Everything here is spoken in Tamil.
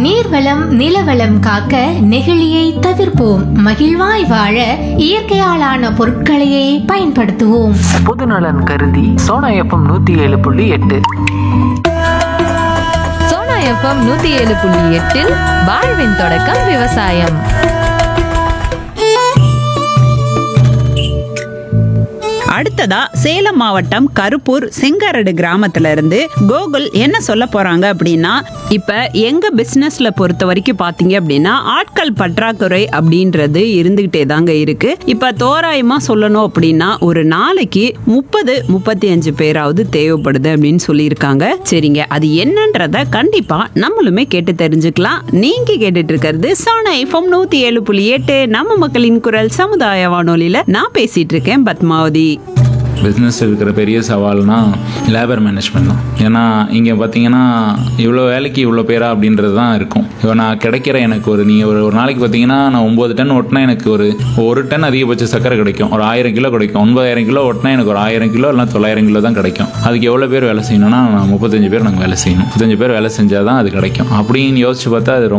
நீர்வளம் நிலவளம் காக்க நெகிழியை தவிர்ப்போம் மகிழ்வாய் வாழ இயற்கையாலான பொருட்களையே பயன்படுத்துவோம் பொதுநலன் கருதி சோனா எஃப்எம் நூத்தி ஏழு புள்ளி எட்டு சோனா எஃப்எம் நூத்தி ஏழு புள்ளி எட்டில் வாழ்வின் தொடக்கம் விவசாயம் அடுத்ததா சேலம் மாவட்டம் கருப்பூர் செங்கரடு கிராமத்துல இருந்து கோகுல் என்ன சொல்ல போறாங்க அப்படின்னா இப்ப எங்க பிசினஸ்ல பொறுத்த வரைக்கும் பாத்தீங்க அப்படின்னா ஆட்கள் பற்றாக்குறை அப்படின்றது இருந்துகிட்டே தாங்க இருக்கு இப்ப தோராயமா சொல்லணும் அப்படின்னா ஒரு நாளைக்கு முப்பது முப்பத்தி அஞ்சு பேராவது தேவைப்படுது அப்படின்னு சொல்லியிருக்காங்க சரிங்க அது என்னன்றத கண்டிப்பா நம்மளுமே கேட்டு தெரிஞ்சுக்கலாம் நீங்க கேட்டுட்டு இருக்கிறது சோனா எஃப்எம் நூத்தி ஏழு புள்ளி எட்டு நம்ம மக்களின் குரல் சமுதாய வானொலியில நான் பேசிட்டு இருக்கேன் பத்மாவதி பிஸ்னஸ் இருக்கிற பெரிய சவால்னா லேபர் மேனேஜ்மெண்ட் தான் ஏன்னா இங்கே பார்த்தீங்கன்னா இவ்வளோ வேலைக்கு இவ்வளோ பேரா அப்படின்றது தான் இருக்கும் இப்போ நான் கிடைக்கிற எனக்கு ஒரு நீங்கள் ஒரு ஒரு நாளைக்கு பார்த்தீங்கன்னா நான் ஒம்பது டன் ஓட்டினா எனக்கு ஒரு ஒரு டன் அதிகபட்ச சக்கரை கிடைக்கும் ஒரு ஆயிரம் கிலோ கிடைக்கும் ஒன்பதாயிரம் கிலோ ஓட்டினா எனக்கு ஒரு ஆயிரம் கிலோ இல்லை தொள்ளாயிரம் கிலோ தான் கிடைக்கும் அதுக்கு எவ்வளோ பேர் வேலை செய்யணும்னா நான் முப்பத்தஞ்சு பேர் நாங்கள் வேலை செய்யணும் முப்பத்தஞ்சு பேர் வேலை செஞ்சால் தான் அது கிடைக்கும் அப்படின்னு யோசிச்சு பார்த்தா அது ரொம்ப